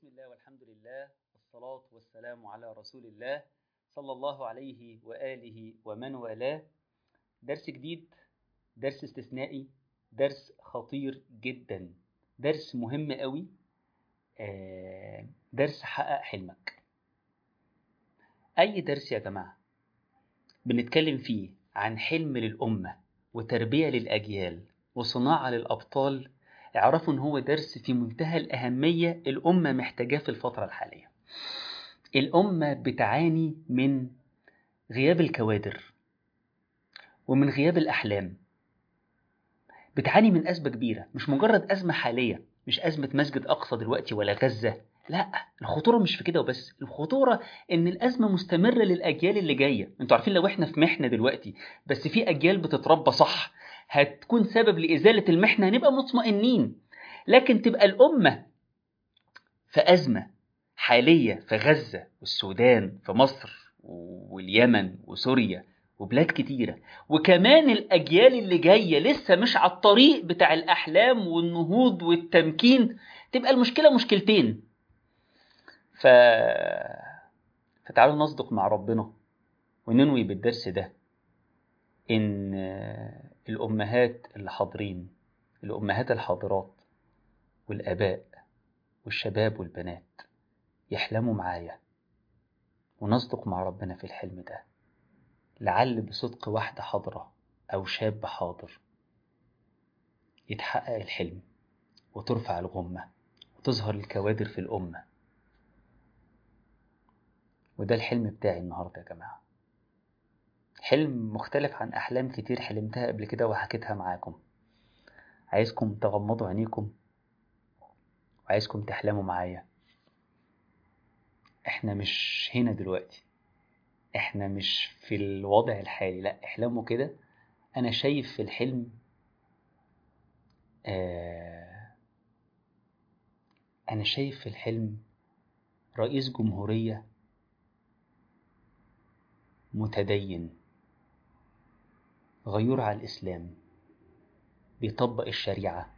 بسم الله والحمد لله والصلاة والسلام على رسول الله صلى الله عليه وآله ومن والاه درس جديد درس استثنائي درس خطير جدا درس مهم قوي آه، درس حقق حلمك أي درس يا جماعة بنتكلم فيه عن حلم للأمة وتربية للأجيال وصناعة للأبطال اعرفوا ان هو درس في منتهى الأهمية الأمة محتاجاه في الفترة الحالية الأمة بتعاني من غياب الكوادر ومن غياب الأحلام بتعاني من أزمة كبيرة مش مجرد أزمة حالية مش أزمة مسجد أقصى دلوقتي ولا غزة لا الخطورة مش في كده وبس الخطورة إن الأزمة مستمرة للأجيال اللي جاية انتوا عارفين لو إحنا في محنة دلوقتي بس في أجيال بتتربى صح هتكون سبب لإزالة المحنة هنبقى مطمئنين لكن تبقى الأمة في أزمة حالية في غزة والسودان في مصر واليمن وسوريا وبلاد كتيرة وكمان الأجيال اللي جاية لسه مش على الطريق بتاع الأحلام والنهوض والتمكين تبقى المشكلة مشكلتين ف... فتعالوا نصدق مع ربنا وننوي بالدرس ده إن الأمهات اللي حاضرين الأمهات الحاضرات والآباء والشباب والبنات يحلموا معايا ونصدق مع ربنا في الحلم ده لعل بصدق واحدة حاضرة أو شاب حاضر يتحقق الحلم وترفع الغمة وتظهر الكوادر في الأمة وده الحلم بتاعي النهاردة يا جماعة حلم مختلف عن أحلام كتير حلمتها قبل كده وحكيتها معاكم عايزكم تغمضوا عينيكم وعايزكم تحلموا معايا احنا مش هنا دلوقتي احنا مش في الوضع الحالي لا احلموا كده انا شايف في الحلم آه انا شايف في الحلم رئيس جمهورية متدين غيور على الإسلام بيطبق الشريعة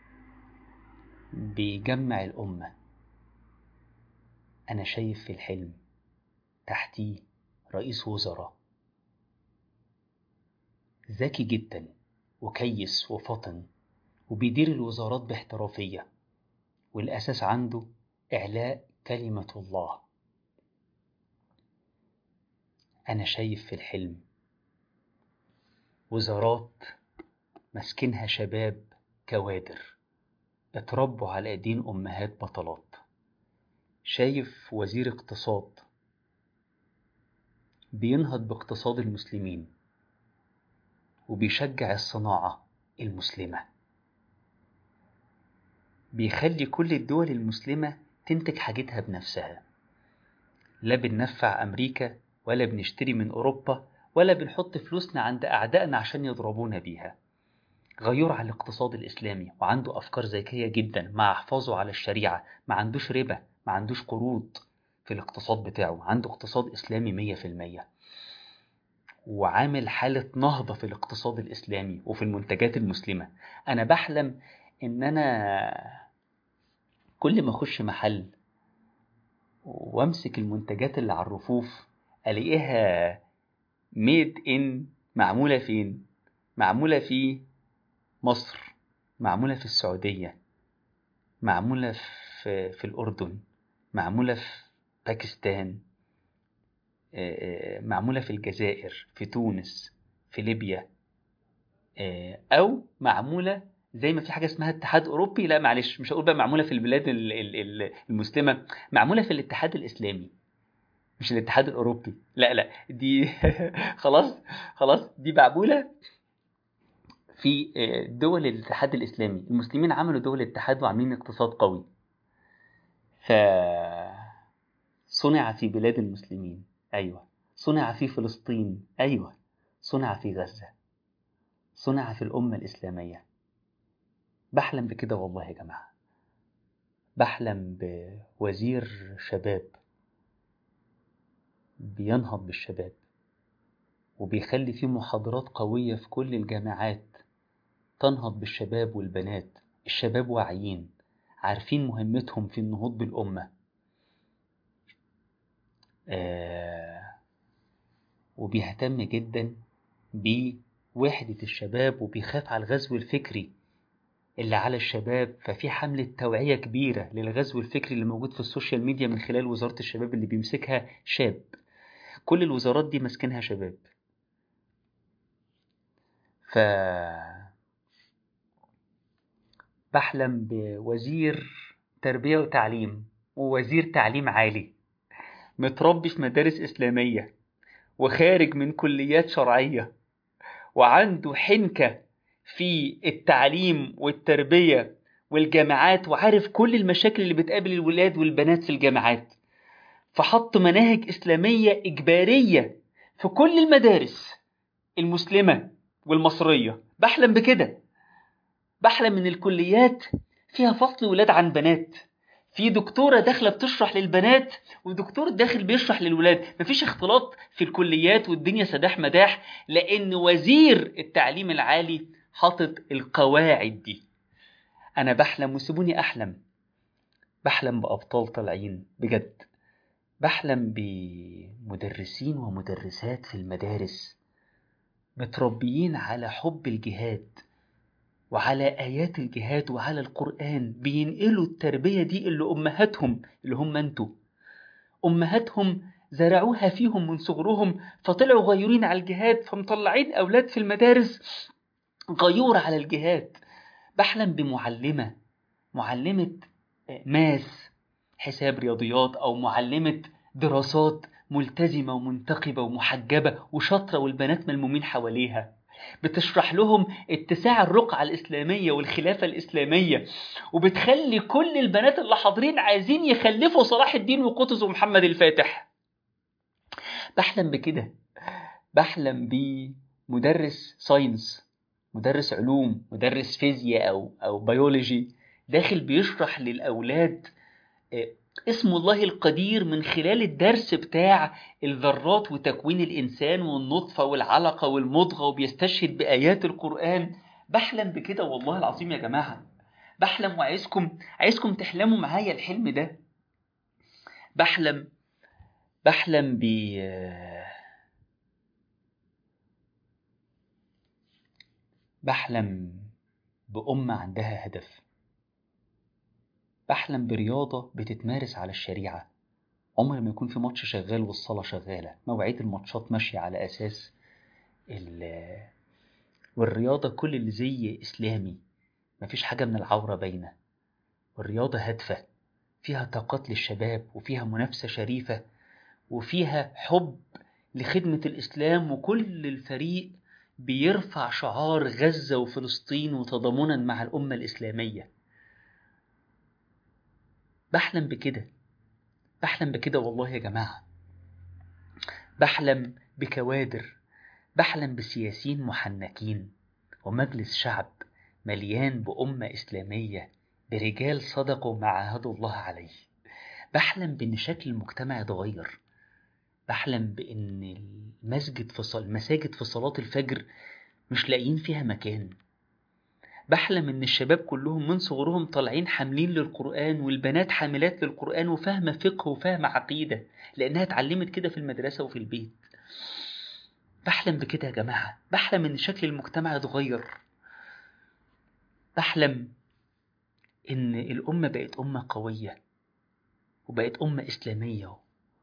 بيجمع الأمة أنا شايف في الحلم تحتيه رئيس وزراء ذكي جدا وكيس وفطن وبيدير الوزارات باحترافية والأساس عنده إعلاء كلمة الله أنا شايف في الحلم وزارات مسكنها شباب كوادر اتربوا على ايدين امهات بطلات شايف وزير اقتصاد بينهض باقتصاد المسلمين وبيشجع الصناعة المسلمة بيخلي كل الدول المسلمة تنتج حاجتها بنفسها لا بننفع أمريكا ولا بنشتري من أوروبا ولا بنحط فلوسنا عند أعدائنا عشان يضربونا بيها غيور على الاقتصاد الإسلامي وعنده أفكار ذكية جدا مع حفاظه على الشريعة ما عندوش ربا ما عندوش قروض في الاقتصاد بتاعه عنده اقتصاد إسلامي مية في المية وعامل حالة نهضة في الاقتصاد الإسلامي وفي المنتجات المسلمة أنا بحلم إن أنا كل ما أخش محل وامسك المنتجات اللي على الرفوف الاقيها ميد ان معمولة فين معمولة في مصر معمولة في السعودية معمولة في, في الأردن معمولة في باكستان معمولة في الجزائر في تونس في ليبيا أو معمولة زي ما في حاجة اسمها اتحاد أوروبي لا معلش مش هقول بقى معمولة في البلاد المسلمة معمولة في الاتحاد الإسلامي مش الاتحاد الأوروبي لا لا دي خلاص خلاص دي معمولة في دول الاتحاد الإسلامي المسلمين عملوا دول الاتحاد وعاملين اقتصاد قوي ف صنع في بلاد المسلمين أيوة صنع في فلسطين أيوة صنع في غزة صنع في الأمة الإسلامية بحلم بكده والله يا جماعة بحلم بوزير شباب بينهض بالشباب وبيخلي فيه محاضرات قوية في كل الجامعات تنهض بالشباب والبنات الشباب واعيين عارفين مهمتهم في النهوض بالأمة آه وبيهتم جدا بوحدة الشباب وبيخاف على الغزو الفكري اللي على الشباب ففي حملة توعية كبيرة للغزو الفكري اللي موجود في السوشيال ميديا من خلال وزارة الشباب اللي بيمسكها شاب كل الوزارات دي ماسكينها شباب ف بحلم بوزير تربية وتعليم ووزير تعليم عالي متربي في مدارس إسلامية وخارج من كليات شرعية وعنده حنكة في التعليم والتربية والجامعات وعارف كل المشاكل اللي بتقابل الولاد والبنات في الجامعات فحط مناهج إسلامية إجبارية في كل المدارس المسلمة والمصرية بحلم بكده بحلم ان الكليات فيها فصل ولاد عن بنات في دكتورة داخلة بتشرح للبنات ودكتور داخل بيشرح للولاد مفيش اختلاط في الكليات والدنيا سداح مداح لأن وزير التعليم العالي حاطط القواعد دي أنا بحلم وسيبوني أحلم بحلم بأبطال طالعين بجد بحلم بمدرسين ومدرسات في المدارس متربيين على حب الجهاد وعلى آيات الجهاد وعلى القرآن بينقلوا التربية دي اللي أمهاتهم اللي هم أنتوا أمهاتهم زرعوها فيهم من صغرهم فطلعوا غيورين على الجهاد فمطلعين أولاد في المدارس غيور على الجهاد بحلم بمعلمة معلمة ماس حساب رياضيات أو معلمة دراسات ملتزمة ومنتقبة ومحجبة وشاطرة والبنات ملمومين حواليها بتشرح لهم اتساع الرقعة الإسلامية والخلافة الإسلامية وبتخلي كل البنات اللي حاضرين عايزين يخلفوا صلاح الدين وقطز ومحمد الفاتح بحلم بكده بحلم بمدرس ساينس مدرس علوم مدرس فيزياء أو, أو بيولوجي داخل بيشرح للأولاد اسم الله القدير من خلال الدرس بتاع الذرات وتكوين الإنسان والنطفة والعلقة والمضغة وبيستشهد بآيات القرآن بحلم بكده والله العظيم يا جماعة بحلم وعايزكم عايزكم تحلموا معايا الحلم ده بحلم بحلم ب بحلم بأمة عندها هدف بحلم برياضة بتتمارس على الشريعة عمر ما يكون في ماتش شغال والصلاة شغالة مواعيد الماتشات ماشية على أساس ال والرياضة كل اللي زي إسلامي مفيش حاجة من العورة باينة والرياضة هادفة فيها طاقات للشباب وفيها منافسة شريفة وفيها حب لخدمة الإسلام وكل الفريق بيرفع شعار غزة وفلسطين وتضامنا مع الأمة الإسلامية بحلم بكده بحلم بكده والله يا جماعة بحلم بكوادر بحلم بسياسيين محنكين ومجلس شعب مليان بأمة إسلامية برجال صدقوا ما عاهدوا الله عليه بحلم بإن شكل المجتمع يتغير بحلم بإن المسجد في صل... المساجد في صلاة الفجر مش لاقيين فيها مكان بحلم ان الشباب كلهم من صغرهم طالعين حاملين للقرآن والبنات حاملات للقرآن وفاهمة فقه وفاهمة عقيدة لأنها اتعلمت كده في المدرسة وفي البيت بحلم بكده يا جماعة بحلم ان شكل المجتمع يتغير بحلم ان الأمة بقت أمة قوية وبقت أمة إسلامية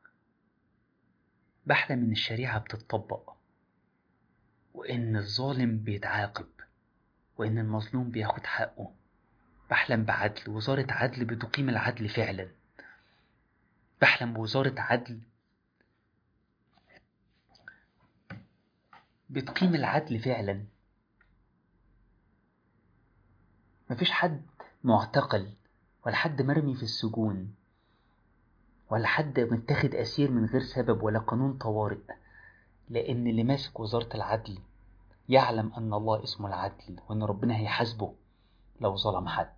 بحلم ان الشريعة بتطبق وان الظالم بيتعاقب وإن المظلوم بياخد حقه بحلم بعدل وزارة عدل بتقيم العدل فعلا بحلم بوزارة عدل بتقيم العدل فعلا مفيش حد معتقل ولا حد مرمي في السجون ولا حد متاخد أسير من غير سبب ولا قانون طوارئ لأن اللي ماسك وزارة العدل يعلم أن الله اسمه العدل وأن ربنا هيحاسبه لو ظلم حد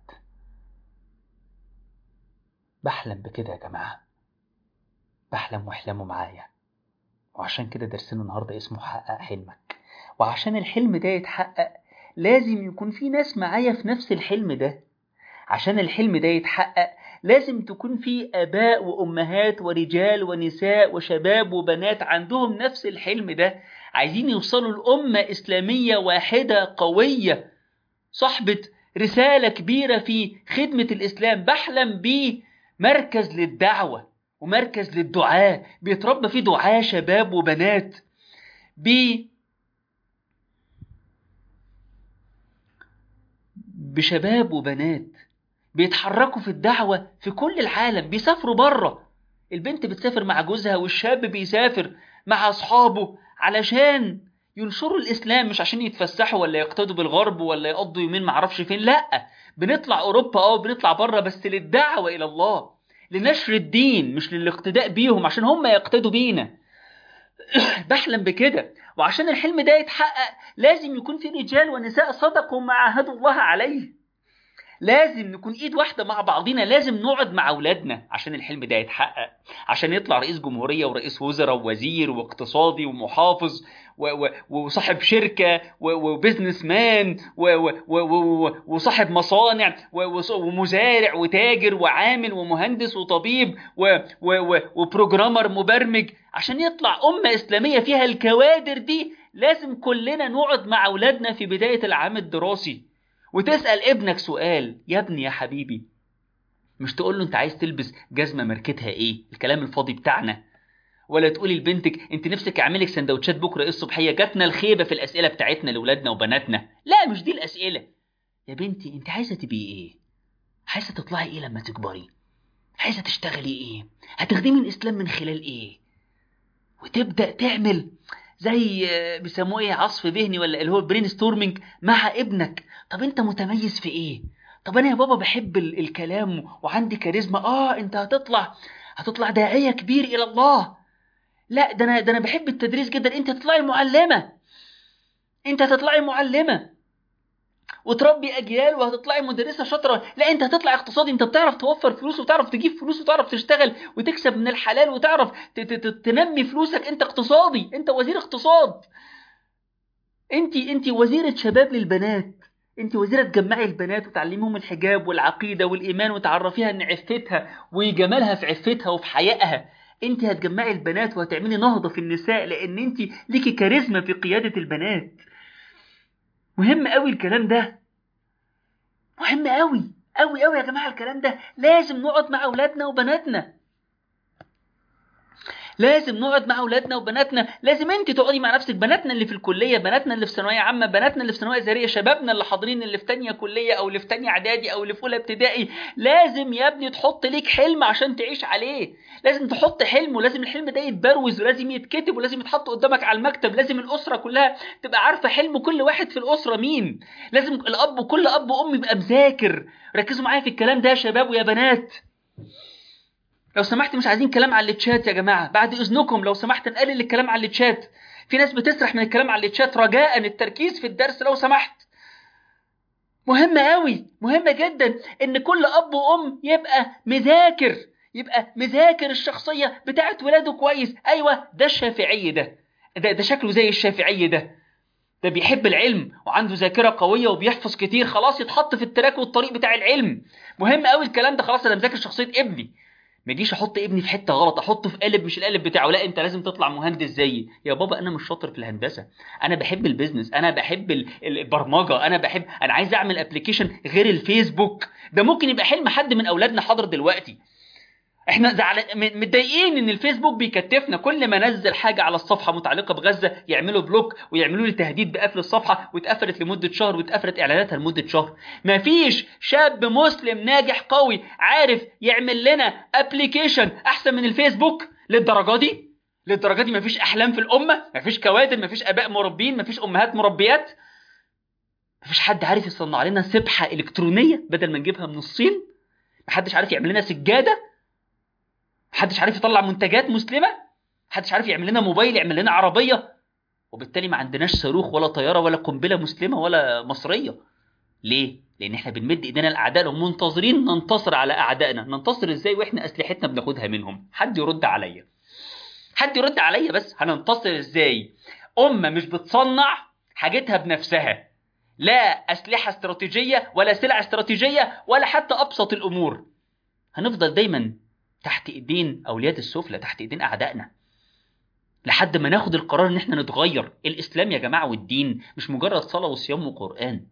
بحلم بكده يا جماعة بحلم واحلموا معايا وعشان كده درسنا النهاردة اسمه حقق حلمك وعشان الحلم ده يتحقق لازم يكون في ناس معايا في نفس الحلم ده عشان الحلم ده يتحقق لازم تكون في اباء وامهات ورجال ونساء وشباب وبنات عندهم نفس الحلم ده عايزين يوصلوا لامه اسلاميه واحده قويه صاحبه رساله كبيره في خدمه الاسلام بحلم بمركز للدعوه ومركز للدعاء بيتربى فيه دعاة شباب وبنات بي بشباب وبنات بيتحركوا في الدعوة في كل العالم بيسافروا بره البنت بتسافر مع جوزها والشاب بيسافر مع أصحابه علشان ينشروا الإسلام مش عشان يتفسحوا ولا يقتدوا بالغرب ولا يقضوا يومين معرفش فين لأ بنطلع أوروبا أه بنطلع بره بس للدعوة إلى الله لنشر الدين مش للاقتداء بيهم عشان هم يقتدوا بينا بحلم بكده وعشان الحلم ده يتحقق لازم يكون في رجال ونساء صدقوا ما عاهدوا الله عليه لازم نكون ايد واحده مع بعضينا لازم نقعد مع اولادنا عشان الحلم ده يتحقق عشان يطلع رئيس جمهوريه ورئيس وزراء ووزير واقتصادي ومحافظ و و وصاحب شركه وبزنس مان و و وصاحب مصانع ومزارع وتاجر وعامل ومهندس وطبيب و و وبروجرامر مبرمج عشان يطلع امه اسلاميه فيها الكوادر دي لازم كلنا نقعد مع اولادنا في بدايه العام الدراسي وتسأل ابنك سؤال يا ابني يا حبيبي مش تقول له انت عايز تلبس جزمة ماركتها ايه الكلام الفاضي بتاعنا ولا تقولي لبنتك انت نفسك اعملك سندوتشات بكره ايه الصبحيه جاتنا الخيبه في الاسئله بتاعتنا لاولادنا وبناتنا لا مش دي الاسئله يا بنتي انت عايزه تبقي ايه عايزه تطلعي ايه لما تكبري عايزه تشتغلي ايه هتخدمي الاسلام من خلال ايه وتبدا تعمل زي بيسموه ايه عصف ذهني ولا اللي هو برين ستورمنج مع ابنك طب انت متميز في ايه طب انا يا بابا بحب الكلام وعندي كاريزما اه انت هتطلع هتطلع داعيه كبير الى الله لا ده انا ده انا بحب التدريس جدا انت تطلعي معلمه انت هتطلعي معلمه وتربي اجيال وهتطلعي مدرسه شاطره لا انت هتطلع اقتصادي انت بتعرف توفر فلوس وتعرف تجيب فلوس وتعرف تشتغل وتكسب من الحلال وتعرف تنمي فلوسك انت اقتصادي انت وزير اقتصاد انت انت وزيره شباب للبنات انت وزيره تجمعي البنات وتعلميهم الحجاب والعقيده والايمان وتعرفيها ان عفتها وجمالها في عفتها وفي حيائها انت هتجمعي البنات وهتعملي نهضه في النساء لان انت ليكي كاريزما في قياده البنات مهم قوي الكلام ده مهم قوي قوي قوي يا جماعه الكلام ده لازم نقعد مع اولادنا وبناتنا لازم نقعد مع اولادنا وبناتنا لازم انت تقعدي مع نفسك بناتنا اللي في الكليه بناتنا اللي في ثانويه عامه بناتنا اللي في ثانويه ازهريه شبابنا اللي حاضرين اللي في ثانيه كليه او اللي في ثانيه اعدادي او اللي في اولى ابتدائي لازم يا ابني تحط ليك حلم عشان تعيش عليه لازم تحط حلم ولازم الحلم ده يتبروز ولازم يتكتب ولازم يتحط قدامك على المكتب لازم الاسره كلها تبقى عارفه حلم كل واحد في الاسره مين لازم الاب وكل اب وام يبقى مذاكر ركزوا معايا في الكلام ده يا شباب ويا بنات لو سمحت مش عايزين كلام على التشات يا جماعه بعد اذنكم لو سمحت نقلل الكلام على التشات في ناس بتسرح من الكلام على التشات رجاء التركيز في الدرس لو سمحت مهمه قوي مهمه جدا ان كل اب وام يبقى مذاكر يبقى مذاكر الشخصيه بتاعت ولاده كويس ايوه ده الشافعي ده ده, ده شكله زي الشافعي ده ده بيحب العلم وعنده ذاكره قويه وبيحفظ كتير خلاص يتحط في التراك والطريق بتاع العلم مهم قوي الكلام ده خلاص انا مذاكر شخصيه ابني ما اجيش احط ابني في حته غلط احطه في قالب مش القالب بتاعه لا انت لازم تطلع مهندس زيي يا بابا انا مش شاطر في الهندسه انا بحب البيزنس انا بحب البرمجه انا بحب انا عايز اعمل ابلكيشن غير الفيسبوك ده ممكن يبقى حلم حد من اولادنا حاضر دلوقتي احنا زعل متضايقين ان الفيسبوك بيكتفنا كل ما نزل حاجه على الصفحه متعلقه بغزه يعملوا بلوك ويعملوا لي تهديد بقفل الصفحه واتقفلت لمده شهر واتقفلت اعلاناتها لمده شهر مفيش شاب مسلم ناجح قوي عارف يعمل لنا ابلكيشن احسن من الفيسبوك للدرجه دي للدرجه دي مفيش احلام في الامه مفيش كوادر مفيش اباء مربين مفيش امهات مربيات مفيش حد عارف يصنع لنا سبحه الكترونيه بدل ما نجيبها من الصين محدش عارف يعمل لنا سجاده محدش عارف يطلع منتجات مسلمه محدش عارف يعمل لنا موبايل يعمل لنا عربيه وبالتالي ما عندناش صاروخ ولا طياره ولا قنبله مسلمه ولا مصريه ليه لان احنا بنمد ايدينا لاعدائنا ومنتظرين ننتصر على اعدائنا ننتصر ازاي واحنا اسلحتنا بناخدها منهم حد يرد عليا حد يرد عليا بس هننتصر ازاي امه مش بتصنع حاجتها بنفسها لا اسلحه استراتيجيه ولا سلع استراتيجيه ولا حتى ابسط الامور هنفضل دايما تحت ايدين اوليات السفلى تحت ايدين اعدائنا لحد ما ناخد القرار ان احنا نتغير الاسلام يا جماعه والدين مش مجرد صلاه وصيام وقران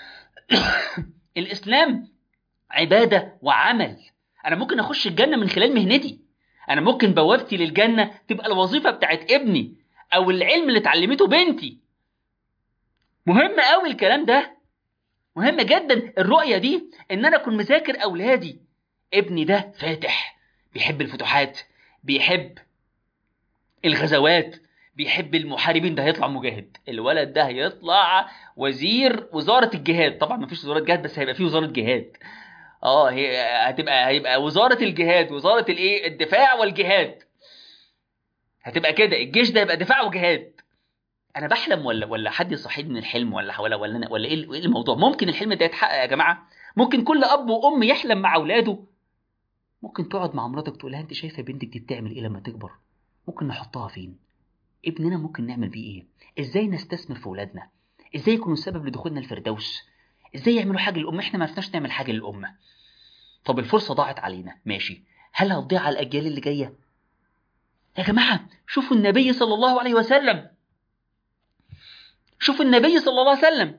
الاسلام عباده وعمل انا ممكن اخش الجنه من خلال مهنتي انا ممكن بوابتي للجنه تبقى الوظيفه بتاعت ابني او العلم اللي اتعلمته بنتي مهم قوي الكلام ده مهم جدا الرؤيه دي ان انا اكون مذاكر اولادي ابني ده فاتح بيحب الفتوحات بيحب الغزوات بيحب المحاربين ده هيطلع مجاهد الولد ده هيطلع وزير وزارة الجهاد طبعا مفيش وزارة جهاد بس هيبقى فيه وزارة جهاد اه هي هتبقى هيبقى وزارة الجهاد وزارة الايه الدفاع والجهاد هتبقى كده الجيش ده يبقى دفاع وجهاد انا بحلم ولا ولا حد يصحيني من الحلم ولا ولا ولا أنا ولا ايه إيه الموضوع ممكن الحلم ده يتحقق يا جماعه ممكن كل اب وام يحلم مع اولاده ممكن تقعد مع مراتك تقول لها انت شايفه بنتك دي بتعمل ايه لما تكبر ممكن نحطها فين ابننا ممكن نعمل بيه ايه ازاي نستثمر في ولادنا ازاي يكونوا سبب لدخولنا الفردوس ازاي يعملوا حاجه للامه احنا ما عرفناش نعمل حاجه للامه طب الفرصه ضاعت علينا ماشي هل هتضيع على الاجيال اللي جايه يا جماعه شوفوا النبي صلى الله عليه وسلم شوفوا النبي صلى الله عليه وسلم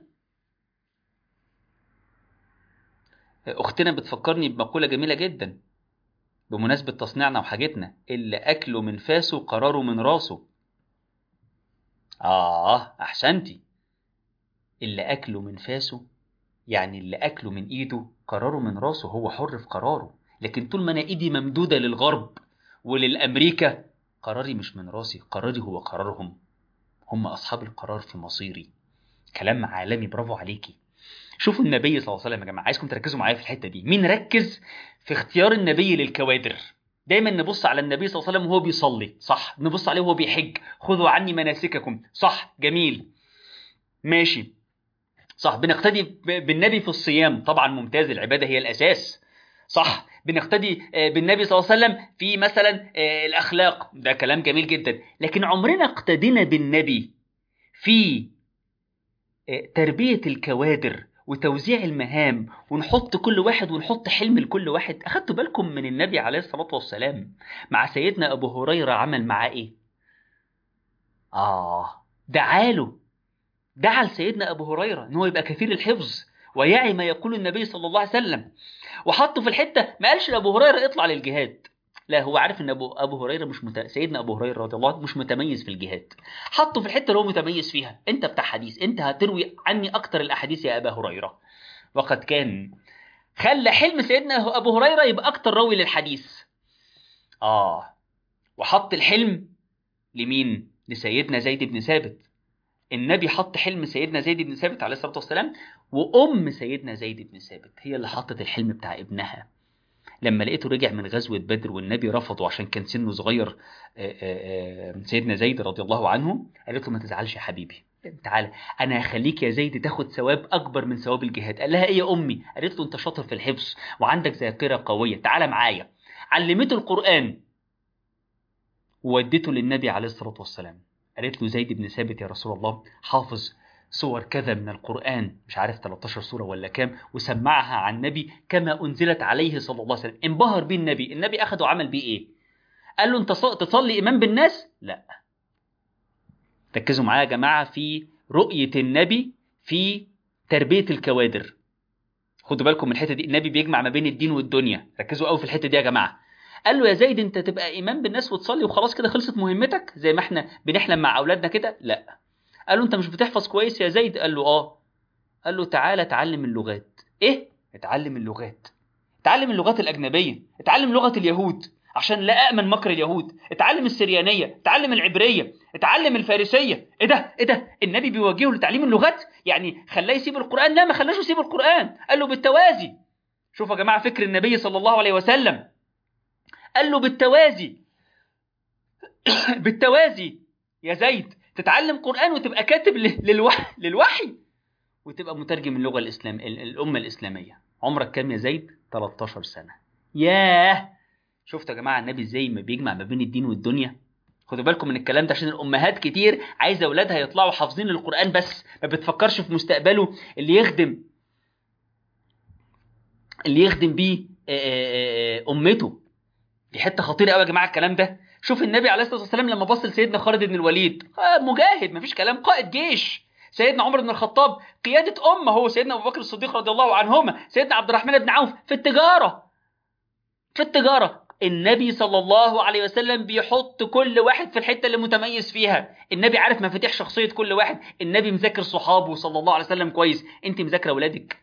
اختنا بتفكرني بمقوله جميله جدا بمناسبه تصنيعنا وحاجتنا اللي اكله من فاسه قراره من راسه اه احسنتي اللي اكله من فاسه يعني اللي اكله من ايده قراره من راسه هو حر في قراره لكن طول ما انا ايدي ممدوده للغرب وللامريكا قراري مش من راسي قراري هو قرارهم هم اصحاب القرار في مصيري كلام عالمي برافو عليكي شوفوا النبي صلى الله عليه وسلم يا جماعه عايزكم تركزوا معايا في الحته دي مين ركز في اختيار النبي للكوادر دايما نبص على النبي صلى الله عليه وسلم وهو بيصلي صح نبص عليه وهو بيحج خذوا عني مناسككم صح جميل ماشي صح بنقتدي بالنبي في الصيام طبعا ممتاز العباده هي الاساس صح بنقتدي بالنبي صلى الله عليه وسلم في مثلا الاخلاق ده كلام جميل جدا لكن عمرنا اقتدينا بالنبي في تربيه الكوادر وتوزيع المهام ونحط كل واحد ونحط حلم لكل واحد اخدتوا بالكم من النبي عليه الصلاه والسلام مع سيدنا ابو هريره عمل معاه ايه اه دعاله دعا لسيدنا ابو هريره ان هو يبقى كثير الحفظ ويعي ما يقول النبي صلى الله عليه وسلم وحطه في الحته ما قالش لابو هريره اطلع للجهاد لا هو عارف ان ابو ابو هريره مش مت... سيدنا ابو هريره رضي الله عنه مش متميز في الجهاد حطه في الحته اللي هو متميز فيها انت بتاع حديث انت هتروي عني اكتر الاحاديث يا ابا هريره وقد كان خلى حلم سيدنا ابو هريره يبقى اكتر راوي للحديث اه وحط الحلم لمين لسيدنا زيد بن ثابت النبي حط حلم سيدنا زيد بن ثابت عليه الصلاه والسلام وام سيدنا زيد بن ثابت هي اللي حطت الحلم بتاع ابنها لما لقيته رجع من غزوة بدر والنبي رفضه عشان كان سنه صغير سيدنا زيد رضي الله عنه قالت له ما تزعلش يا حبيبي تعالى انا هخليك يا زيد تاخد ثواب اكبر من ثواب الجهاد قال لها ايه يا امي قالت له انت شاطر في الحفظ وعندك ذاكره قويه تعالى معايا علمته القران وودته للنبي عليه الصلاه والسلام قالت له زيد بن ثابت يا رسول الله حافظ سور كذا من القرآن مش عارف 13 سورة ولا كام وسمعها عن النبي كما أنزلت عليه صلى الله عليه وسلم انبهر بيه النبي النبي أخده وعمل بيه إيه قال له أنت تصلي إمام بالناس لا ركزوا معايا يا جماعة في رؤية النبي في تربية الكوادر خدوا بالكم من الحتة دي النبي بيجمع ما بين الدين والدنيا ركزوا قوي في الحتة دي يا جماعة قال له يا زيد انت تبقى امام بالناس وتصلي وخلاص كده خلصت مهمتك زي ما احنا بنحلم مع اولادنا كده لا قال له انت مش بتحفظ كويس يا زيد قال له اه قال له تعالى اتعلم اللغات ايه اتعلم اللغات اتعلم اللغات الاجنبيه اتعلم لغه اليهود عشان لا امن مكر اليهود اتعلم السريانيه اتعلم العبريه اتعلم الفارسيه ايه ده ايه ده النبي بيوجهه لتعليم اللغات يعني خلاه يسيب القران لا ما خلاش يسيب القران قال له بالتوازي شوفوا يا جماعه فكر النبي صلى الله عليه وسلم قال له بالتوازي بالتوازي يا زيد تتعلم قرآن وتبقى كاتب للوحي, للوحي وتبقى مترجم اللغة الإسلام الأمة الإسلامية عمرك كام يا زيد 13 سنة ياه شفتوا يا جماعة النبي ازاي ما بيجمع ما بين الدين والدنيا خدوا بالكم من الكلام ده عشان الأمهات كتير عايزة أولادها يطلعوا حافظين القرآن بس ما بتفكرش في مستقبله اللي يخدم اللي يخدم بيه امته دي حته خطيره قوي يا جماعه الكلام ده شوف النبي عليه الصلاه والسلام لما بص لسيدنا خالد بن الوليد مجاهد مفيش كلام قائد جيش سيدنا عمر بن الخطاب قياده امه هو سيدنا ابو بكر الصديق رضي الله عنهما سيدنا عبد الرحمن بن عوف في التجاره في التجاره النبي صلى الله عليه وسلم بيحط كل واحد في الحته اللي متميز فيها النبي عارف مفاتيح شخصيه كل واحد النبي مذاكر صحابه صلى الله عليه وسلم كويس انت مذاكره اولادك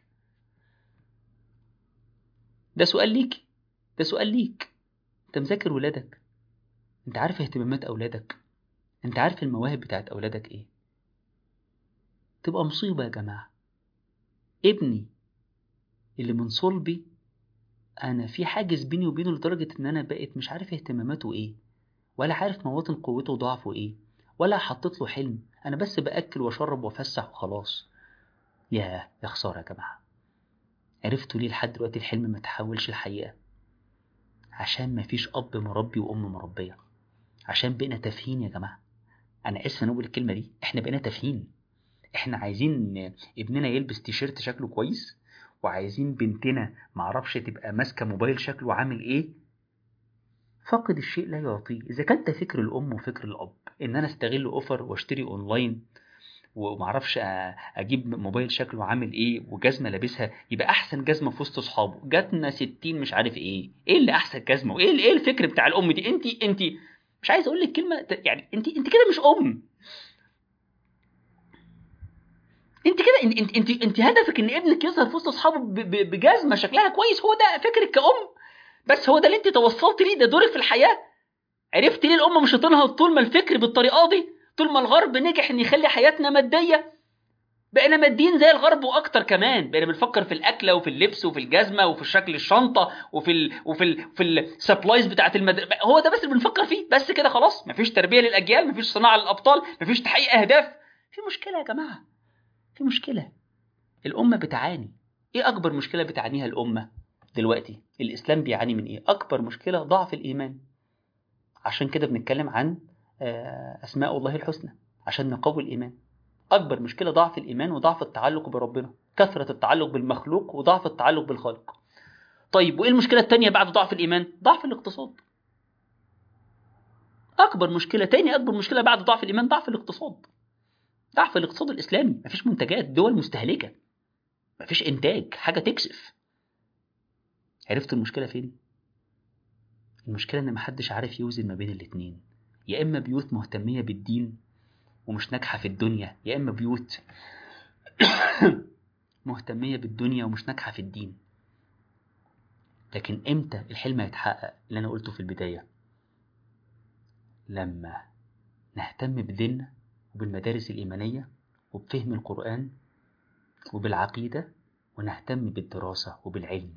ده سؤال ليك ده سؤال ليك انت مذاكر ولادك انت عارف اهتمامات اولادك انت عارف المواهب بتاعت اولادك ايه تبقى مصيبة يا جماعة ابني اللي من صلبي انا في حاجز بيني وبينه لدرجة ان انا بقيت مش عارف اهتماماته ايه ولا عارف مواطن قوته وضعفه ايه ولا حطيت له حلم انا بس باكل واشرب وافسح وخلاص يا يا خسارة يا جماعة عرفتوا ليه لحد دلوقتي الحلم ما تحولش الحقيقة عشان ما فيش اب مربي وام مربية عشان بقينا تافهين يا جماعة انا اسف اقول الكلمة دي احنا بقينا تافهين احنا عايزين ابننا يلبس تيشيرت شكله كويس وعايزين بنتنا معرفش تبقى ماسكة موبايل شكله عامل ايه فقد الشيء لا يعطيه اذا كان ده فكر الام وفكر الاب ان انا استغل اوفر واشتري اونلاين ومعرفش اجيب موبايل شكله عامل ايه وجزمه لابسها يبقى احسن جزمه في وسط اصحابه جاتنا 60 مش عارف ايه ايه اللي احسن جزمه وايه ايه الفكر بتاع الام دي انت انت مش عايز اقول لك كلمه يعني انت انت كده مش ام انت كده انت انت انت, انت هدفك ان ابنك يظهر في وسط اصحابه بجزمه شكلها كويس هو ده فكرك كأم بس هو ده اللي انت توصلت ليه ده دورك في الحياه عرفت ليه الام مش هتنهض طول ما الفكر بالطريقه دي طول ما الغرب نجح ان يخلي حياتنا ماديه بقينا ماديين زي الغرب واكتر كمان بقينا بنفكر في الاكله وفي اللبس وفي الجزمه وفي شكل الشنطه وفي ال وفي ال في السبلايز بتاعه المدرسه هو ده بس اللي بنفكر فيه بس كده خلاص مفيش تربيه للاجيال مفيش صناعه للابطال مفيش تحقيق اهداف في مشكله يا جماعه في مشكله الامه بتعاني ايه اكبر مشكله بتعانيها الامه دلوقتي الاسلام بيعاني من ايه اكبر مشكله ضعف الايمان عشان كده بنتكلم عن اسماء الله الحسنى عشان نقوي الايمان اكبر مشكله ضعف الايمان وضعف التعلق بربنا كثره التعلق بالمخلوق وضعف التعلق بالخالق طيب وايه المشكله الثانيه بعد ضعف الايمان ضعف الاقتصاد اكبر مشكله تاني اكبر مشكله بعد ضعف الايمان ضعف الاقتصاد ضعف الاقتصاد الاسلامي مفيش منتجات دول مستهلكه مفيش انتاج حاجه تكسف عرفت المشكله فين المشكله ان محدش عارف يوزن ما بين الاتنين يا اما بيوت مهتميه بالدين ومش ناجحه في الدنيا يا اما بيوت مهتميه بالدنيا ومش ناجحه في الدين لكن امتى الحلم هيتحقق اللي انا قلته في البدايه لما نهتم بديننا وبالمدارس الايمانيه وبفهم القران وبالعقيده ونهتم بالدراسه وبالعلم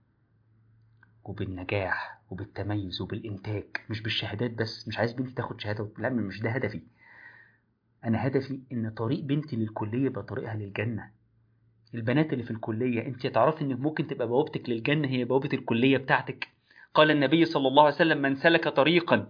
وبالنجاح وبالتميز وبالإنتاج مش بالشهادات بس مش عايز بنتي تاخد شهادة لا مش ده هدفي أنا هدفي إن طريق بنتي للكلية يبقى طريقها للجنة البنات اللي في الكلية أنت تعرفي إن ممكن تبقى بوابتك للجنة هي بوابة الكلية بتاعتك قال النبي صلى الله عليه وسلم من سلك طريقا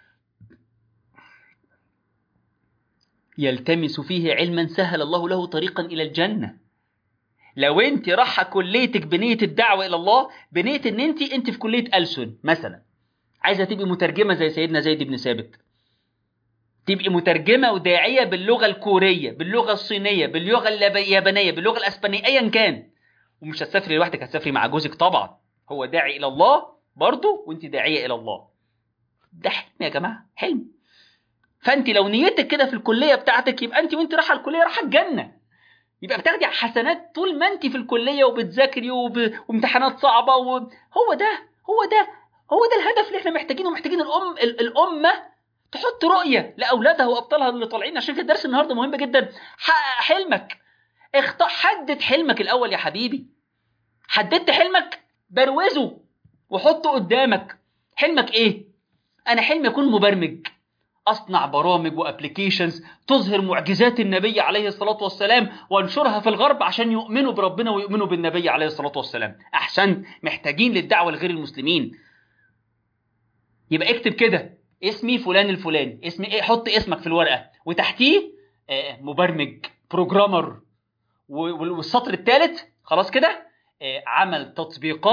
يلتمس فيه علما سهل الله له طريقا إلى الجنة لو انت رايحه كليتك بنيه الدعوه الى الله بنيه ان انت انت في كليه ألسن مثلا عايزه تبقي مترجمه زي سيدنا زيد بن ثابت تبقي مترجمه وداعيه باللغه الكوريه باللغه الصينيه باللغه اليابانيه باللغه الاسبانيه ايا كان ومش هتسافري لوحدك هتسافري مع جوزك طبعا هو داعي الى الله برضه وانت داعيه الى الله ده حلم يا جماعه حلم فانت لو نيتك كده في الكليه بتاعتك يبقى انت وانت رايحه الكليه رايحه الجنه يبقى بتاخدي حسنات طول ما انت في الكليه وبتذاكري وب... وامتحانات صعبه و... هو ده هو ده هو ده الهدف اللي احنا محتاجينه محتاجين الام ال... الامه تحط رؤيه لاولادها وابطالها اللي طالعين عشان كده درس النهارده مهم جدا حقق حلمك اخط... حدد حلمك الاول يا حبيبي حددت حلمك بروزه وحطه قدامك حلمك ايه انا حلمي اكون مبرمج أصنع برامج وأبليكيشنز تظهر معجزات النبي عليه الصلاة والسلام وانشرها في الغرب عشان يؤمنوا بربنا ويؤمنوا بالنبي عليه الصلاة والسلام أحسن محتاجين للدعوة لغير المسلمين يبقى اكتب كده اسمي فلان الفلاني اسمي ايه حط اسمك في الورقة وتحتيه آه مبرمج بروجرامر والسطر الثالث خلاص كده آه عمل تطبيقات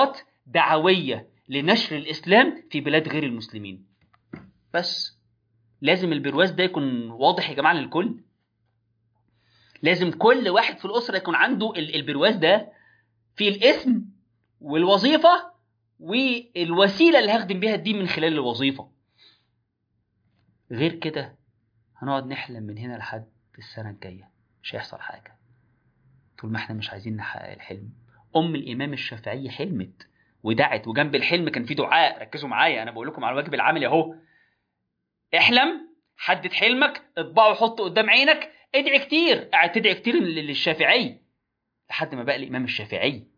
دعوية لنشر الإسلام في بلاد غير المسلمين بس لازم البرواز ده يكون واضح يا جماعة للكل لازم كل واحد في الأسرة يكون عنده البرواز ده في الاسم والوظيفة والوسيلة اللي هخدم بيها الدين من خلال الوظيفة غير كده هنقعد نحلم من هنا لحد السنة الجاية مش هيحصل حاجة طول ما احنا مش عايزين نحقق الحلم أم الإمام الشافعي حلمت ودعت وجنب الحلم كان في دعاء ركزوا معايا أنا بقول لكم على الواجب العملي أهو احلم حدد حلمك اطبعه وحطه قدام عينك ادعي كتير قاعد تدعي كتير للشافعي لحد ما بقى الإمام الشافعي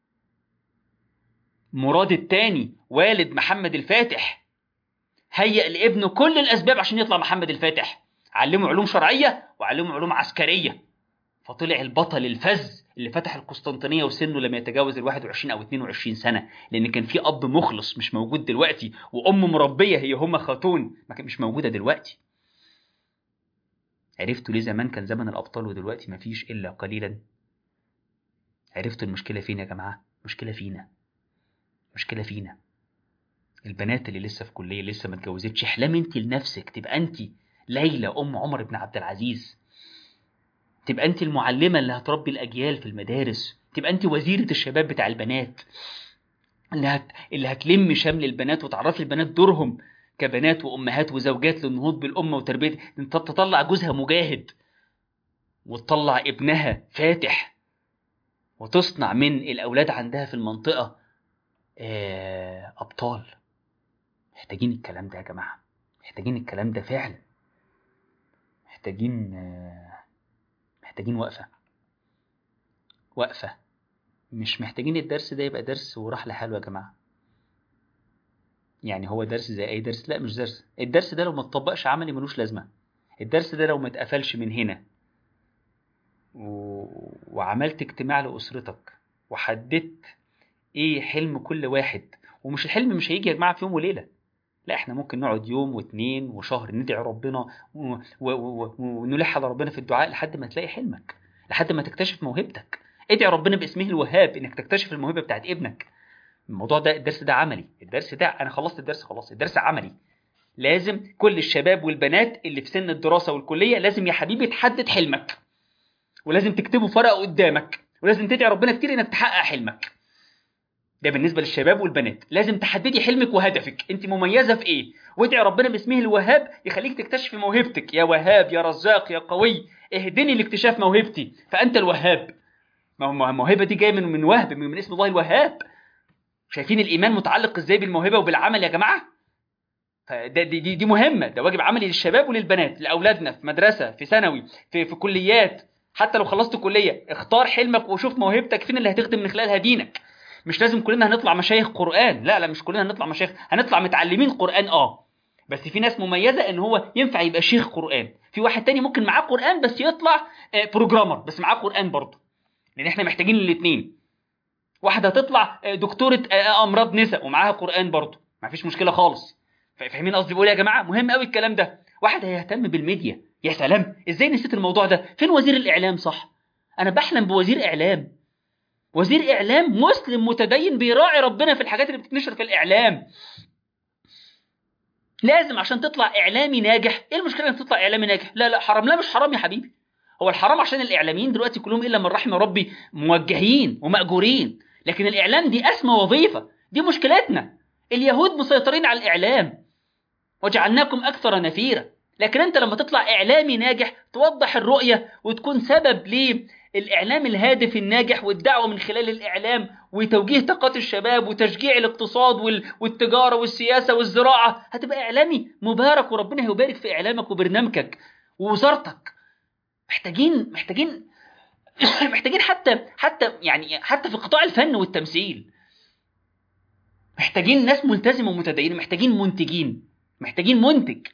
مراد الثاني والد محمد الفاتح هيأ لابنه كل الأسباب عشان يطلع محمد الفاتح علمه علوم شرعية وعلمه علوم عسكرية فطلع البطل الفز اللي فتح القسطنطينية وسنه لم يتجاوز ال 21 أو 22 سنة لأن كان في أب مخلص مش موجود دلوقتي وأم مربية هي هما خاتون ما كان مش موجودة دلوقتي عرفتوا ليه زمان كان زمن الأبطال ودلوقتي ما فيش إلا قليلا عرفتوا المشكلة فين يا جماعة مشكلة فينا مشكلة فينا البنات اللي لسه في كلية لسه ما اتجوزتش احلمي انت لنفسك تبقى انت ليلى ام عمر بن عبد العزيز تبقى انت المعلمة اللي هتربي الاجيال في المدارس تبقى انت وزيرة الشباب بتاع البنات اللي هت... اللي هتلم شمل البنات وتعرفي البنات دورهم كبنات وامهات وزوجات للنهوض بالامه وتربيه انت تطلع جوزها مجاهد وتطلع ابنها فاتح وتصنع من الاولاد عندها في المنطقه ابطال محتاجين الكلام ده يا جماعه محتاجين الكلام ده فعلا محتاجين محتاجين وقفه وقفه مش محتاجين الدرس ده يبقى درس وراح لحاله يا جماعه يعني هو درس زي اي درس لا مش درس الدرس ده لو ما اتطبقش عملي ملوش لازمه الدرس ده لو ما اتقفلش من هنا و... وعملت اجتماع لاسرتك وحددت ايه حلم كل واحد ومش الحلم مش هيجي يا جماعه في يوم وليله لا احنا ممكن نقعد يوم واتنين وشهر ندعي ربنا و... و... و... ونلح على ربنا في الدعاء لحد ما تلاقي حلمك لحد ما تكتشف موهبتك ادعي ربنا باسمه الوهاب انك تكتشف الموهبه بتاعت ابنك الموضوع ده الدرس ده عملي الدرس ده انا خلصت الدرس خلاص الدرس عملي لازم كل الشباب والبنات اللي في سن الدراسه والكليه لازم يا حبيبي تحدد حلمك ولازم تكتبه في ورقه قدامك ولازم تدعي ربنا كتير انك تحقق حلمك ده بالنسبه للشباب والبنات لازم تحددي حلمك وهدفك انت مميزه في ايه وادعي ربنا باسمه الوهاب يخليك تكتشفي موهبتك يا وهاب يا رزاق يا قوي اهدني لاكتشاف موهبتي فانت الوهاب ما هو الموهبه دي جايه من من وهب من, من اسم الله الوهاب شايفين الايمان متعلق ازاي بالموهبه وبالعمل يا جماعه فده دي, دي, دي مهمه ده واجب عملي للشباب وللبنات لاولادنا في مدرسه في ثانوي في في كليات حتى لو خلصت كليه اختار حلمك وشوف موهبتك فين اللي هتخدم من خلالها دينك مش لازم كلنا هنطلع مشايخ قران لا لا مش كلنا هنطلع مشايخ هنطلع متعلمين قران اه بس في ناس مميزه ان هو ينفع يبقى شيخ قران في واحد تاني ممكن معاه قران بس يطلع بروجرامر بس معاه قران برضه لان احنا محتاجين الاثنين واحده تطلع دكتوره امراض نساء ومعاها قران برضه ما فيش مشكله خالص فاهمين قصدي بقول يا جماعه مهم قوي الكلام ده واحد هيهتم بالميديا يا سلام ازاي نسيت الموضوع ده فين وزير الاعلام صح انا بحلم بوزير اعلام وزير اعلام مسلم متدين بيراعي ربنا في الحاجات اللي بتتنشر في الاعلام لازم عشان تطلع اعلامي ناجح ايه المشكله انك تطلع اعلامي ناجح لا لا حرام لا مش حرام يا حبيبي هو الحرام عشان الاعلاميين دلوقتي كلهم الا من رحم ربي موجهين وماجورين لكن الاعلام دي اسمى وظيفه دي مشكلتنا اليهود مسيطرين على الاعلام وجعلناكم اكثر نفيرا لكن انت لما تطلع اعلامي ناجح توضح الرؤيه وتكون سبب للاعلام الهادف الناجح والدعوه من خلال الاعلام وتوجيه طاقات الشباب وتشجيع الاقتصاد والتجاره والسياسه والزراعه هتبقى اعلامي مبارك وربنا هيبارك في اعلامك وبرنامجك ووزارتك محتاجين محتاجين محتاجين حتى حتى يعني حتى في قطاع الفن والتمثيل محتاجين ناس ملتزمه ومتدينه محتاجين منتجين محتاجين منتج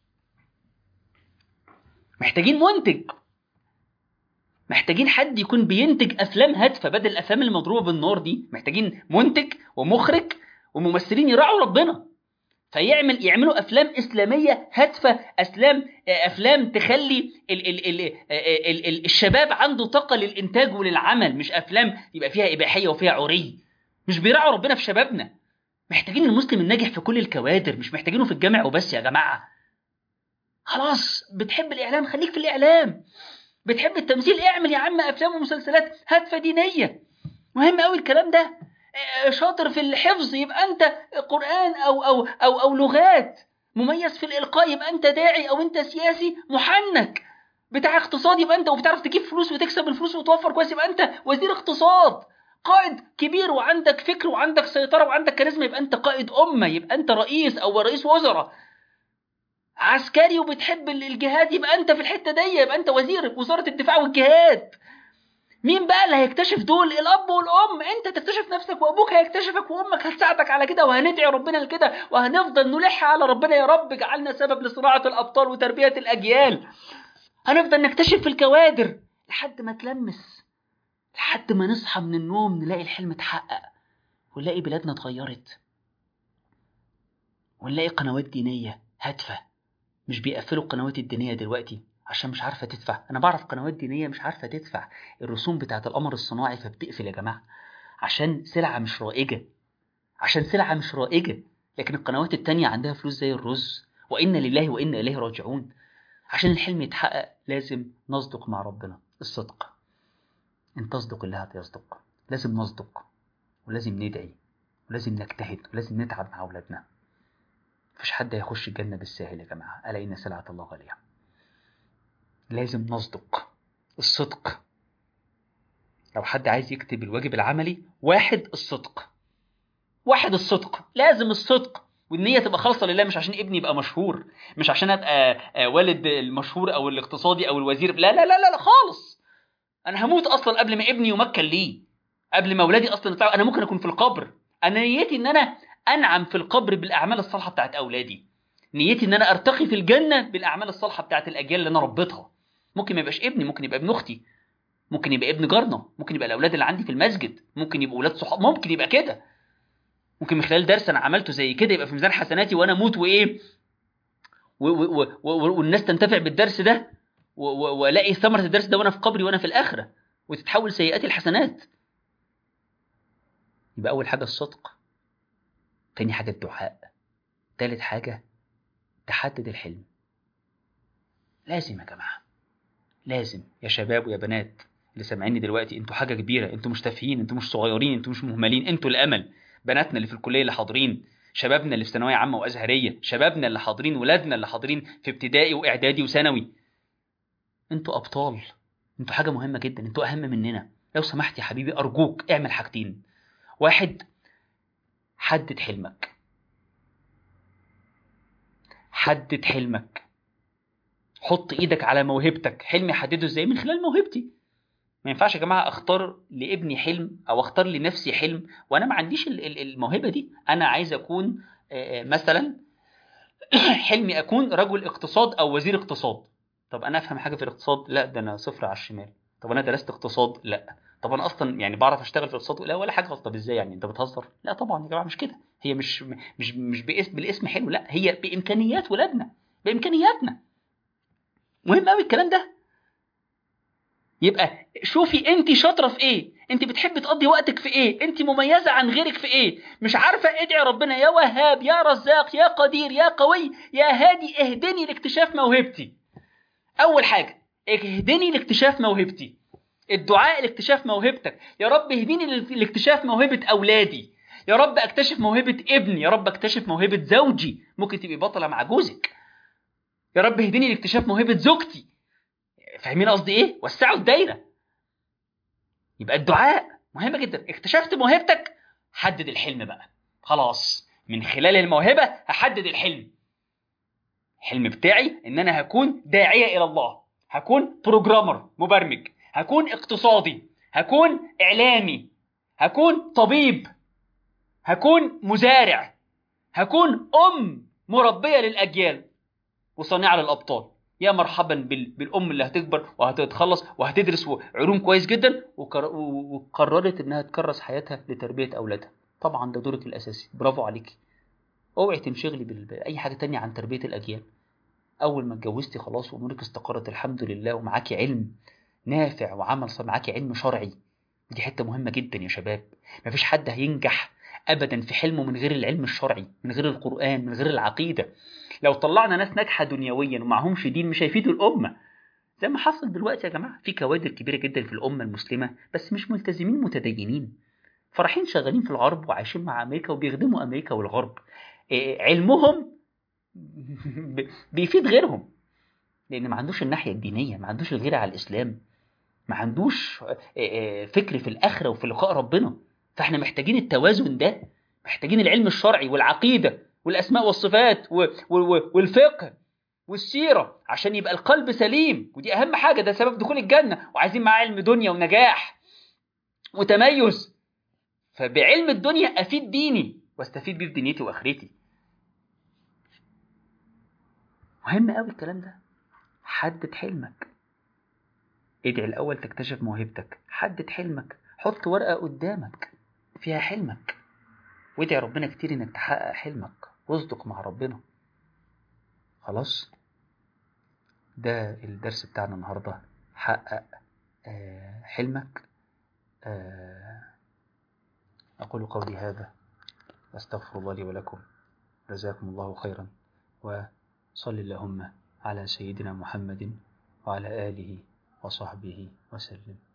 محتاجين منتج محتاجين حد يكون بينتج افلام هادفه بدل الافلام اللي مضروبه بالنار دي محتاجين منتج ومخرج وممثلين يراعوا ربنا فيعمل يعملوا افلام اسلاميه هادفه افلام افلام تخلي ال ال ال ال ال الشباب عنده طاقه للانتاج وللعمل مش افلام يبقى فيها اباحيه وفيها عري مش بيراعوا ربنا في شبابنا محتاجين المسلم الناجح في كل الكوادر مش محتاجينه في الجامع وبس يا جماعة خلاص بتحب الإعلام خليك في الإعلام بتحب التمثيل اعمل يا عم أفلام ومسلسلات هادفة دينية مهم قوي الكلام ده شاطر في الحفظ يبقى أنت قرآن أو, أو, أو, أو لغات مميز في الإلقاء يبقى أنت داعي أو أنت سياسي محنك بتاع اقتصاد يبقى أنت وبتعرف تجيب فلوس وتكسب الفلوس وتوفر كويس يبقى أنت وزير اقتصاد قائد كبير وعندك فكر وعندك سيطرة وعندك كاريزما يبقى أنت قائد أمة يبقى أنت رئيس أو رئيس وزراء عسكري وبتحب الجهاد يبقى أنت في الحتة دي يبقى أنت وزير وزارة الدفاع والجهاد مين بقى اللي هيكتشف دول الأب والأم أنت تكتشف نفسك وأبوك هيكتشفك وأمك هتساعدك على كده وهندعي ربنا لكده وهنفضل نلح على ربنا يا رب جعلنا سبب لصناعة الأبطال وتربية الأجيال هنفضل نكتشف في الكوادر لحد ما تلمس لحد ما نصحى من النوم نلاقي الحلم اتحقق ونلاقي بلادنا اتغيرت ونلاقي قنوات دينية هادفة مش بيقفلوا القنوات الدينية دلوقتي عشان مش عارفة تدفع أنا بعرف قنوات دينية مش عارفة تدفع الرسوم بتاعة القمر الصناعي فبتقفل يا جماعة عشان سلعة مش رائجة عشان سلعة مش رائجة لكن القنوات التانية عندها فلوس زي الرز وإنا لله وإنا إليه راجعون عشان الحلم يتحقق لازم نصدق مع ربنا الصدق إن تصدق الله هيصدق لازم نصدق ولازم ندعي ولازم نجتهد ولازم نتعب مع أولادنا مفيش حد هيخش الجنة بالساهل يا جماعة ألا إن سلعة الله غالية لازم نصدق الصدق لو حد عايز يكتب الواجب العملي واحد الصدق واحد الصدق لازم الصدق والنية تبقى خالصة لله مش عشان ابني يبقى مشهور مش عشان ابقى والد المشهور او الاقتصادي او الوزير لا لا لا لا, لا خالص انا هموت اصلا قبل ما ابني يمكن ليه قبل ما اولادي اصلا يطلعوا انا ممكن اكون في القبر انا نيتي ان انا انعم في القبر بالاعمال الصالحه بتاعت اولادي نيتي ان انا ارتقي في الجنه بالاعمال الصالحه بتاعت الاجيال اللي انا ربيتها ممكن ما يبقاش ابني ممكن يبقى ابن اختي ممكن يبقى ابن جارنا ممكن يبقى الاولاد اللي عندي في المسجد ممكن يبقى اولاد صحاب ممكن يبقى كده ممكن من خلال درس انا عملته زي كده يبقى في ميزان حسناتي وانا اموت وايه والناس تنتفع بالدرس ده والاقي ثمره الدرس ده وانا في قبري وانا في الاخره وتتحول سيئاتي الحسنات يبقى اول حاجه الصدق تاني حاجه الدعاء تالت حاجه تحدد الحلم لازم يا جماعه لازم يا شباب ويا بنات اللي سامعيني دلوقتي انتوا حاجه كبيره انتوا مش تافهين انتوا مش صغيرين انتوا مش مهملين انتوا الامل بناتنا اللي في الكليه اللي حاضرين شبابنا اللي في ثانويه عامه وازهريه شبابنا اللي حاضرين ولادنا اللي حاضرين في ابتدائي واعدادي وثانوي انتوا ابطال انتوا حاجه مهمه جدا انتوا اهم مننا لو سمحت يا حبيبي ارجوك اعمل حاجتين واحد حدد حلمك حدد حلمك حط ايدك على موهبتك حلمي احدده ازاي من خلال موهبتي ما ينفعش يا جماعه اختار لابني حلم او اختار لنفسي حلم وانا ما عنديش الموهبه دي انا عايز اكون مثلا حلمي اكون رجل اقتصاد او وزير اقتصاد طب انا افهم حاجه في الاقتصاد لا ده انا صفر على الشمال طب انا درست اقتصاد لا طب انا اصلا يعني بعرف اشتغل في الاقتصاد لا ولا حاجه خالص طب ازاي يعني انت بتهزر لا طبعا يا جماعه مش كده هي مش مش مش باسم بالاسم حلو لا هي بامكانيات ولادنا بامكانياتنا مهم قوي الكلام ده يبقى شوفي انت شاطره في ايه انت بتحبي تقضي وقتك في ايه انت مميزه عن غيرك في ايه مش عارفه ادعي ربنا يا وهاب يا رزاق يا قدير يا قوي يا هادي اهدني لاكتشاف موهبتي اول حاجه اهدني لاكتشاف موهبتي الدعاء لاكتشاف موهبتك يا رب اهديني لاكتشاف موهبه اولادي يا رب اكتشف موهبه ابني يا رب اكتشف موهبه زوجي ممكن تبقي بطله مع جوزك يا رب اهديني لاكتشاف موهبه زوجتي فاهمين قصدي ايه وسعوا الدايره يبقى الدعاء مهم جدا اكتشفت موهبتك حدد الحلم بقى خلاص من خلال الموهبه هحدد الحلم الحلم بتاعي ان انا هكون داعيه الى الله هكون بروجرامر مبرمج هكون اقتصادي هكون اعلامي هكون طبيب هكون مزارع هكون ام مربيه للاجيال وصانعه للابطال يا مرحبا بالام اللي هتكبر وهتتخلص وهتدرس علوم كويس جدا وقررت انها تكرس حياتها لتربيه اولادها طبعا ده دورك الاساسي برافو عليكي اوعي تنشغلي باي حاجه تانية عن تربيه الاجيال اول ما اتجوزتي خلاص وامورك استقرت الحمد لله ومعاكي علم نافع وعمل صار معاكي علم شرعي دي حتة مهمة جدا يا شباب مفيش حد هينجح أبدا في حلمه من غير العلم الشرعي من غير القرآن من غير العقيدة لو طلعنا ناس ناجحة دنيويا ومعهمش دين مش هيفيدوا الأمة زي ما حصل دلوقتي يا جماعة في كوادر كبيرة جدا في الأمة المسلمة بس مش ملتزمين متدينين فرحين شغالين في الغرب وعايشين مع أمريكا وبيخدموا أمريكا والغرب إيه علمهم بيفيد غيرهم لأن ما عندوش الناحية الدينية ما عندوش الغيرة على الإسلام ما عندوش فكر في الآخرة وفي لقاء ربنا فاحنا محتاجين التوازن ده محتاجين العلم الشرعي والعقيدة والأسماء والصفات والفقه والسيرة عشان يبقى القلب سليم ودي أهم حاجة ده سبب دخول الجنة وعايزين معاه علم دنيا ونجاح وتميز فبعلم الدنيا أفيد ديني واستفيد بيه في دنيتي وآخرتي مهم قوي الكلام ده حدد حلمك ادعي الأول تكتشف موهبتك حدد حلمك حط ورقة قدامك فيها حلمك وادعي ربنا كتير انك تحقق حلمك واصدق مع ربنا خلاص ده الدرس بتاعنا النهاردة حقق حلمك أقول قولي هذا أستغفر الله لي ولكم جزاكم الله خيرا وصل اللهم على سيدنا محمد وعلى آله وصحبه وسلم